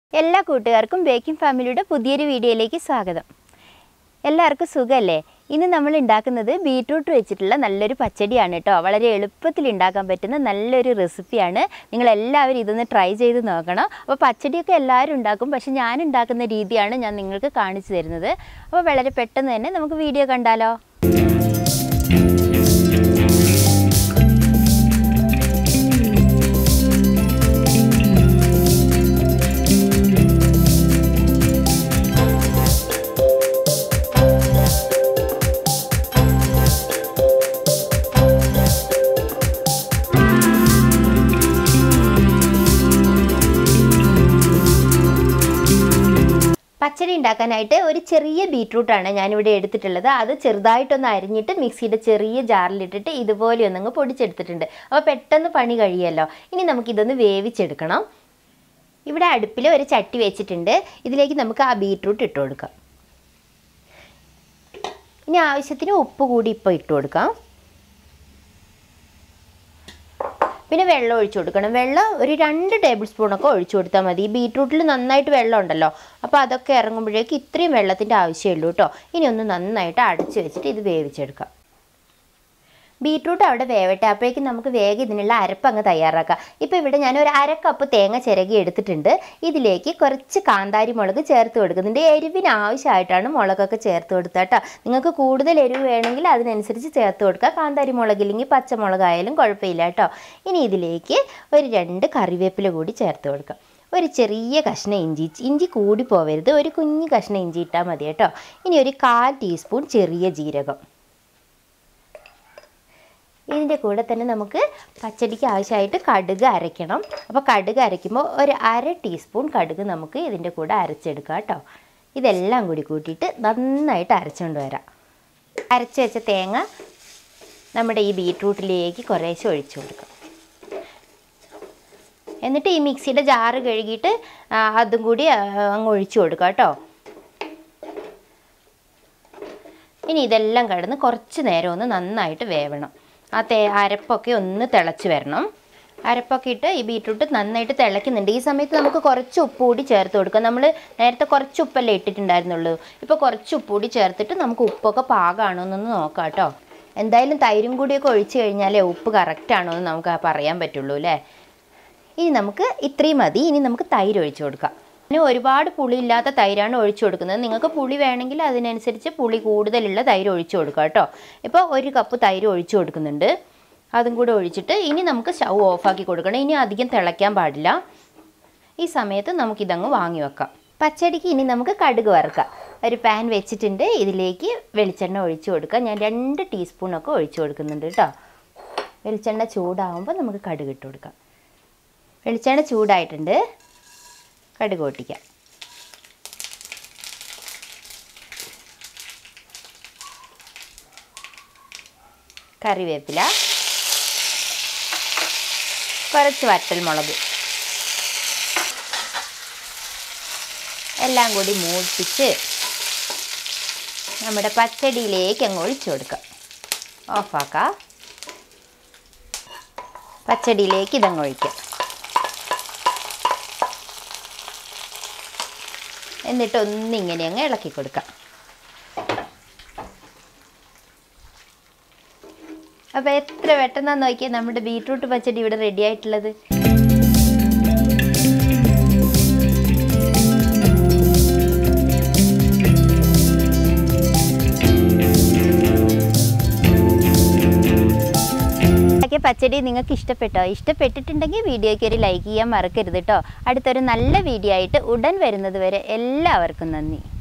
എല്ലാ കൂട്ടുകാർക്കും ബേക്കിംഗ് ഫാമിലിയുടെ പുതിയൊരു വീഡിയോയിലേക്ക് സ്വാഗതം എല്ലാവർക്കും സുഖമല്ലേ ഇന്ന് നമ്മൾ ഉണ്ടാക്കുന്നത് ബീട്രൂട്ട് വെച്ചിട്ടുള്ള നല്ലൊരു പച്ചടിയാണ് കേട്ടോ വളരെ എളുപ്പത്തിൽ ഉണ്ടാക്കാൻ പറ്റുന്ന നല്ലൊരു റെസിപ്പിയാണ് നിങ്ങൾ എല്ലാവരും ഇതൊന്ന് ട്രൈ ചെയ്ത് നോക്കണം അപ്പോൾ പച്ചടിയൊക്കെ എല്ലാവരും ഉണ്ടാക്കും പക്ഷെ ഞാൻ ഉണ്ടാക്കുന്ന രീതിയാണ് ഞാൻ നിങ്ങൾക്ക് കാണിച്ചു തരുന്നത് അപ്പോൾ വളരെ പെട്ടെന്ന് തന്നെ നമുക്ക് വീഡിയോ കണ്ടാലോ പച്ചടി ഉണ്ടാക്കാനായിട്ട് ഒരു ചെറിയ ബീട്രൂട്ടാണ് ഞാനിവിടെ എടുത്തിട്ടുള്ളത് അത് ചെറുതായിട്ടൊന്ന് അരിഞ്ഞിട്ട് മിക്സിയുടെ ചെറിയ ജാറിലിട്ടിട്ട് ഇതുപോലെ ഒന്നങ്ങ് പൊടിച്ചെടുത്തിട്ടുണ്ട് അപ്പോൾ പെട്ടെന്ന് പണി കഴിയുമല്ലോ ഇനി നമുക്കിതൊന്ന് വേവിച്ചെടുക്കണം ഇവിടെ അടുപ്പിൽ ഒരു ചട്ടി വെച്ചിട്ടുണ്ട് ഇതിലേക്ക് നമുക്ക് ആ ബീട്രൂട്ട് ഇട്ട് കൊടുക്കാം ഇനി ആവശ്യത്തിന് ഉപ്പ് കൂടി ഇപ്പോൾ ഇട്ട് കൊടുക്കാം പിന്നെ വെള്ളം ഒഴിച്ചു കൊടുക്കണം വെള്ളം ഒരു രണ്ട് ടേബിൾ സ്പൂണൊക്കെ ഒഴിച്ചു കൊടുത്താൽ മതി ഈ ബീട്രൂട്ടിൽ നന്നായിട്ട് വെള്ളം ഉണ്ടല്ലോ അപ്പോൾ അതൊക്കെ ഇറങ്ങുമ്പോഴേക്ക് ഇത്രയും വെള്ളത്തിൻ്റെ ആവശ്യമേ ഉള്ളൂ കേട്ടോ ഇനി ഒന്ന് നന്നായിട്ട് അടച്ചു വെച്ചിട്ട് ഇത് വേവിച്ചെടുക്കാം ബീട്രൂട്ട് അവിടെ വേവട്ടെ അപ്പോഴേക്കും നമുക്ക് വേഗം ഇതിനുള്ള അരപ്പ് അങ്ങ് തയ്യാറാക്കാം ഇപ്പോൾ ഇവിടെ ഞാൻ ഒരു അര കപ്പ് തേങ്ങ ചിരകി എടുത്തിട്ടുണ്ട് ഇതിലേക്ക് കുറച്ച് കാന്താരി മുളക് ചേർത്ത് കൊടുക്കുന്നുണ്ട് എരിവിന് ആവശ്യമായിട്ടാണ് മുളകൊക്കെ ചേർത്ത് കൊടുക്കുക കേട്ടോ നിങ്ങൾക്ക് കൂടുതൽ എരിവ് വേണമെങ്കിൽ അതിനനുസരിച്ച് ചേർത്ത് കൊടുക്കുക കാന്താരി മുളകില്ലെങ്കിൽ പച്ചമുളകായാലും കുഴപ്പമില്ല കേട്ടോ ഇനി ഇതിലേക്ക് ഒരു രണ്ട് കറിവേപ്പില കൂടി ചേർത്ത് കൊടുക്കാം ഒരു ചെറിയ കഷ്ണം ഇഞ്ചി ഇഞ്ചി കൂടി പോവരുത് ഒരു കുഞ്ഞു കഷ്ണം ഇഞ്ചി ഇട്ടാൽ മതി കേട്ടോ ഇനി ഒരു കാൽ ടീസ്പൂൺ ചെറിയ ജീരകം ഇതിൻ്റെ കൂടെ തന്നെ നമുക്ക് പച്ചടിക്ക് ആവശ്യമായിട്ട് കടുക് അരയ്ക്കണം അപ്പോൾ കടുക് അരയ്ക്കുമ്പോൾ ഒരു അര ടീസ്പൂൺ കടുക് നമുക്ക് ഇതിൻ്റെ കൂടെ അരച്ചെടുക്കാം കേട്ടോ ഇതെല്ലാം കൂടി കൂട്ടിയിട്ട് നന്നായിട്ട് അരച്ചുകൊണ്ട് വരാം അരച്ച് വെച്ച തേങ്ങ നമ്മുടെ ഈ ബീട്രൂട്ടിലേക്ക് കുറേശ്ശെ ഒഴിച്ചു കൊടുക്കാം എന്നിട്ട് ഈ മിക്സിയുടെ ജാറ് കഴുകിയിട്ട് ആ, അതും കൂടി ആ, അങ്ങ് ഒഴിച്ചു കൊടുക്കാം കേട്ടോ ഇനി ഇതെല്ലാം കിടന്ന് കുറച്ച് നേരം ഒന്ന് നന്നായിട്ട് വേവണം ആ തേ അരപ്പൊക്കെ ഒന്ന് തിളച്ച് വരണം അരപ്പൊക്കെ ഇട്ട് ഈ ബീട്രൂട്ട് നന്നായിട്ട് തിളയ്ക്കുന്നുണ്ട് ഈ സമയത്ത് നമുക്ക് കുറച്ച് ഉപ്പ് കൂടി ചേർത്ത് കൊടുക്കാം നമ്മൾ നേരത്തെ കുറച്ച് ഉപ്പല്ലേ ഇട്ടിട്ടുണ്ടായിരുന്നുള്ളൂ ഇപ്പോൾ കുറച്ച് ഉപ്പ് കൂടി ചേർത്തിട്ട് നമുക്ക് ഉപ്പൊക്കെ പാകമാണോ എന്നൊന്ന് നോക്കാം കേട്ടോ എന്തായാലും തൈരും കൂടിയൊക്കെ ഒഴിച്ച് കഴിഞ്ഞാലേ ഉപ്പ് കറക്റ്റ് ആണോ എന്ന് നമുക്ക് പറയാൻ പറ്റുള്ളൂ അല്ലേ ഇനി നമുക്ക് ഇത്രയും മതി ഇനി നമുക്ക് തൈര് ഒഴിച്ചു കൊടുക്കാം പിന്നെ ഒരുപാട് പുളിയില്ലാത്ത തൈരാണ് ഒഴിച്ചു കൊടുക്കുന്നത് നിങ്ങൾക്ക് പുളി വേണമെങ്കിൽ അതിനനുസരിച്ച് പുളി കൂടുതലുള്ള തൈര് ഒഴിച്ചു കൊടുക്കാം കേട്ടോ ഇപ്പോൾ ഒരു കപ്പ് തൈര് ഒഴിച്ചു കൊടുക്കുന്നുണ്ട് അതും കൂടെ ഒഴിച്ചിട്ട് ഇനി നമുക്ക് സ്റ്റൗ ഓഫാക്കി കൊടുക്കണം ഇനി അധികം തിളയ്ക്കാൻ പാടില്ല ഈ സമയത്ത് നമുക്കിതങ്ങ് വാങ്ങി വെക്കാം പച്ചടിക്ക് ഇനി നമുക്ക് കടുക് വറുക്കാം ഒരു പാൻ വെച്ചിട്ടുണ്ട് ഇതിലേക്ക് വെളിച്ചെണ്ണ ഒഴിച്ചു കൊടുക്കാം ഞാൻ രണ്ട് ടീസ്പൂണൊക്കെ ഒഴിച്ചു കൊടുക്കുന്നുണ്ട് കേട്ടോ വെളിച്ചെണ്ണ ചൂടാകുമ്പോൾ നമുക്ക് കടുക് ഇട്ട് കൊടുക്കാം വെളിച്ചെണ്ണ ചൂടായിട്ടുണ്ട് കടുക് പൊട്ടിക്കാം കറിവേപ്പില കുറച്ച് വറ്റൽമുളക് എല്ലാം കൂടി മൂപ്പിച്ച് നമ്മുടെ പച്ചടിയിലേക്ക് അങ്ങ് ഒഴിച്ചു കൊടുക്കാം ഓഫാക്കാം പച്ചടിയിലേക്ക് ഇതങ്ങ് ഒഴിക്കാം എന്നിട്ട് ഒന്നിങ്ങനെ അങ്ങ് ഇളക്കി കൊടുക്കാം അപ്പോൾ എത്ര പെട്ടെന്നാന്ന് നോക്കിയാൽ നമ്മുടെ ബീട്രൂട്ട് പച്ചടി ഇവിടെ റെഡി ആയിട്ടുള്ളത് ഉണ്ടാക്കിയ പച്ചടി നിങ്ങൾക്ക് ഇഷ്ടപ്പെട്ടോ ഇഷ്ടപ്പെട്ടിട്ടുണ്ടെങ്കിൽ വീഡിയോയ്ക്ക് ഒരു ലൈക്ക് ചെയ്യാൻ മറക്കരുത് കേട്ടോ അടുത്തൊരു നല്ല വീഡിയോ ആയിട്ട് ഉടൻ വരുന്നത് വരെ എല്ലാവർക്കും നന്ദി